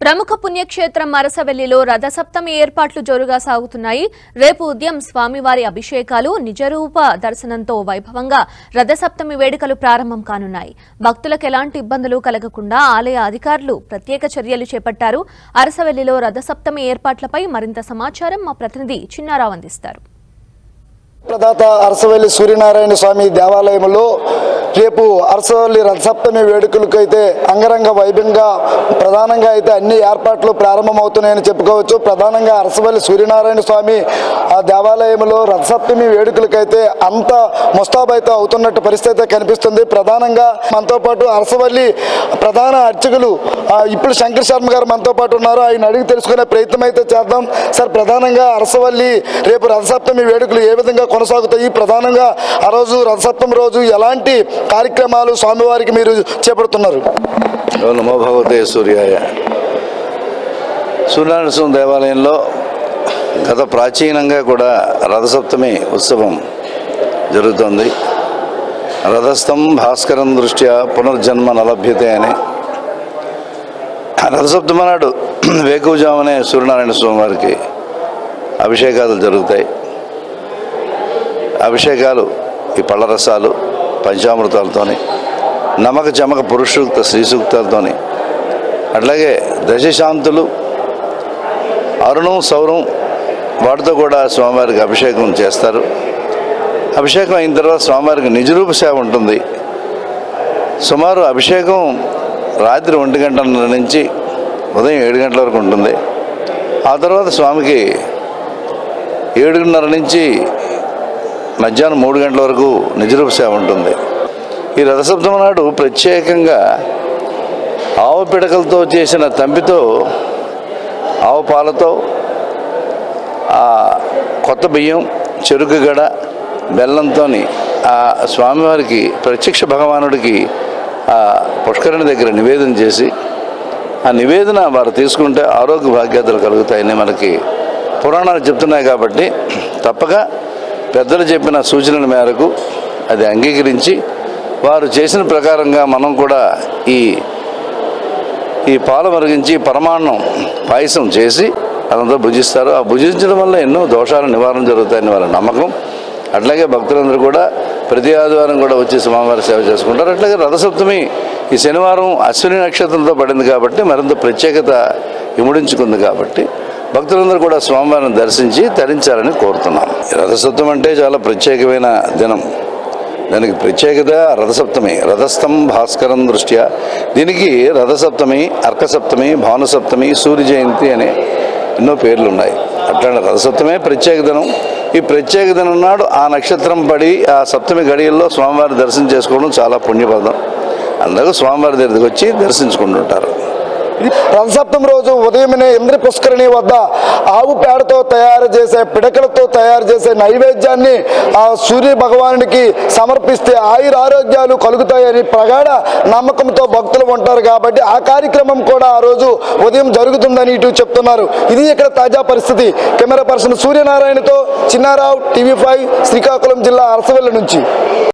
ప్రముఖ పుణ్యక్షేత్రం మరసవెల్లిలో రథసప్తమి ఏర్పాట్లు జోరుగా సాగుతున్నాయి రేపు ఉదయం స్వామివారి అభిషేకాలు నిజరూప దర్శనంతో వైభవంగా రథసప్తమి వేడుకలు ప్రారంభం కానున్నాయి భక్తులకు ఎలాంటి ఇబ్బందులు కలగకుండా ఆలయ అధికారులు ప్రత్యేక చర్యలు చేపట్టారు అరసవెల్లిలో రథసప్తమి ఏర్పాట్లపై మరింత సమాచారం మా ప్రతినిధి చిన్నారావు అందిస్తారు ప్రదాత అరసవల్లి సూర్యనారాయణ స్వామి దేవాలయంలో రేపు అరసవల్లి రథసప్తమి వేడుకలకు అయితే అంగరంగ వైభవంగా ప్రధానంగా అయితే అన్ని ఏర్పాట్లు ప్రారంభమవుతున్నాయని చెప్పుకోవచ్చు ప్రధానంగా అరసవల్లి సూర్యనారాయణ స్వామి ఆ దేవాలయంలో రథసప్తమి వేడుకలకైతే అంత ముస్తాబైతే అవుతున్నట్టు పరిస్థితి అయితే కనిపిస్తుంది ప్రధానంగా మనతో పాటు అరసవల్లి ప్రధాన అర్చకులు ఆ, ఇప్పుడు శంకర్ శర్మ గారు మనతో పాటు ఉన్నారు ఆయన అడిగి తెలుసుకునే ప్రయత్నం అయితే చేద్దాం సార్ ప్రధానంగా అరసవల్లి రేపు రథసప్తమి వేడుకలు ఏ విధంగా కొనసాగుతాయి ప్రధానంగా ఆ రోజు రథసప్తమి రోజు ఎలాంటి కార్యక్రమాలు స్వామివారికి మీరు చేపడుతున్నారు ఓం నమో భగవతే సూర్యాయ సూర్యనారాయణ స్వామి దేవాలయంలో గత ప్రాచీనంగా కూడా రథసప్తమి ఉత్సవం జరుగుతోంది రథస్థం భాస్కరం దృష్ట్యా పునర్జన్మ నలభ్యతే అని రథసప్తమి నాడు వేకువజామనే సూర్యనారాయణ స్వామి వారికి అభిషేకాలు జరుగుతాయి అభిషేకాలు ఈ పళ్ళ రసాలు పంచామృతాలతోని నమక చమక పురుషూక్త శ్రీ సూక్తాలతోని అట్లాగే దశశాంతులు అరుణం సౌరం వాటితో కూడా స్వామివారికి అభిషేకం చేస్తారు అభిషేకం అయిన తర్వాత స్వామివారికి నిజరూప సేవ ఉంటుంది సుమారు అభిషేకం రాత్రి ఒంటి గంటల నుంచి ఉదయం ఏడు గంటల వరకు ఉంటుంది ఆ తర్వాత స్వామికి ఏడున్నర నుంచి మధ్యాహ్నం మూడు గంటల వరకు నిజరూప సేవ ఉంటుంది ఈ రథసప్తమి నాడు ప్రత్యేకంగా ఆవు పిడకలతో చేసిన తంపితో ఆవు పాలతో ఆ కొత్త బియ్యం చెరుకు గడ బెల్లంతో ఆ స్వామివారికి ప్రత్యక్ష భగవానుడికి ఆ పుష్కరిణి దగ్గర నివేదన చేసి ఆ నివేదన వారు తీసుకుంటే ఆరోగ్య భాగ్యాతలు కలుగుతాయని మనకి పురాణాలు చెప్తున్నాయి కాబట్టి తప్పక పెద్దలు చెప్పిన సూచనల మేరకు అది అంగీకరించి వారు చేసిన ప్రకారంగా మనం కూడా ఈ ఈ పాలు మరిగించి పరమాన్నం పాయసం చేసి అదంతా భుజిస్తారు ఆ భుజించడం వల్ల ఎన్నో దోషాల నివారణ జరుగుతాయని వాళ్ళ నమ్మకం అట్లాగే భక్తులందరూ కూడా ప్రతి ఆదివారం కూడా వచ్చి స్వామివారి సేవ చేసుకుంటారు అట్లాగే రథసప్తమి ఈ శనివారం అశ్విని నక్షత్రంతో పడింది కాబట్టి మరింత ప్రత్యేకత ఇముడించుకుంది కాబట్టి భక్తులందరూ కూడా స్వామివారిని దర్శించి తరించాలని కోరుతున్నాం ఈ రథసప్తమి అంటే చాలా ప్రత్యేకమైన దినం దానికి ప్రత్యేకత రథసప్తమి రథస్థం భాస్కరం దృష్ట్యా దీనికి రథసప్తమి అర్కసప్తమి భానుసప్తమి సూర్య జయంతి అనే ఎన్నో పేర్లు ఉన్నాయి అట్లాంటి రథసప్తమే ప్రత్యేక దినం ఈ ప్రత్యేక దినం నాడు ఆ నక్షత్రం పడి ఆ సప్తమి గడియల్లో స్వామివారి దర్శనం చేసుకోవడం చాలా పుణ్యపదం అందరూ స్వామివారి దగ్గరికి వచ్చి దర్శించుకుంటుంటారు రథసప్తమి రోజు ఉదయమే ఇంద్ర పుష్కరిణి వద్ద ఆవు పేడతో తయారు చేసే పిడకలతో తయారు చేసే నైవేద్యాన్ని ఆ సూర్య భగవానుడికి సమర్పిస్తే ఆయుర ఆరోగ్యాలు కలుగుతాయని ప్రగాఢ నమ్మకంతో భక్తులు ఉంటారు కాబట్టి ఆ కార్యక్రమం కూడా ఆ రోజు ఉదయం జరుగుతుందని ఇటు చెప్తున్నారు ఇది ఇక్కడ తాజా పరిస్థితి కెమెరా పర్సన్ సూర్యనారాయణతో చిన్నారావు టీవీ ఫైవ్ శ్రీకాకుళం జిల్లా అరసవెల్లి నుంచి